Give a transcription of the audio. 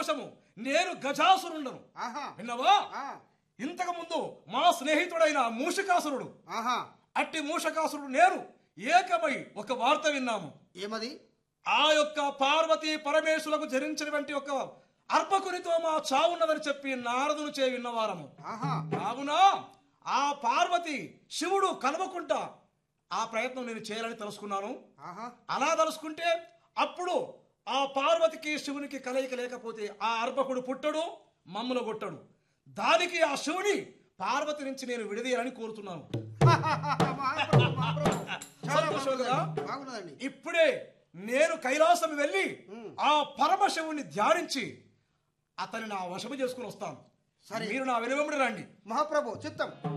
వశము నేను గజాసురుండను ఆహా విన్నవా ఆ, ఇంతకు ముందు మా స్నేహితుడైన మూషకాసురుడు ఆహా అట్టి మూషకాసురుడు నేను ఏకమై ఒక వార్త విన్నాము ఏమది ఆ యొక్క పార్వతి పరమేశ్వరులకు జరించినటువంటి ఒక అర్పకునితో మా చావున్నదని చెప్పి నారదును చే విన్నవారము ఆహా కావున ఆ పార్వతి శివుడు కలవకుండా ఆ ప్రయత్నం నేను చేయాలని తెలుసుకున్నాను ఆహా అలా తలుసుకుంటే అప్పుడు ఆ పార్వతికి శివునికి కలయిక లేకపోతే ఆ అర్భకుడు పుట్టడు మమ్మను కొట్టడు దానికి ఆ శివుని పార్వతి నుంచి నేను విడదీయాలని కోరుతున్నాను మహాప్రభు, మహాప్రభు. చాలా సంతోషం కదా? బాగున్నదండి బాగున్నదండి ఇప్పుడే నేను కైలాసం వెళ్ళి ఆ పరమశివుని ధ్యానించి అతని నా వశము చేసుకుని వస్తాను సరే. మీరు నా వెనువెంబడి రండి మహాప్రభు చిత్తం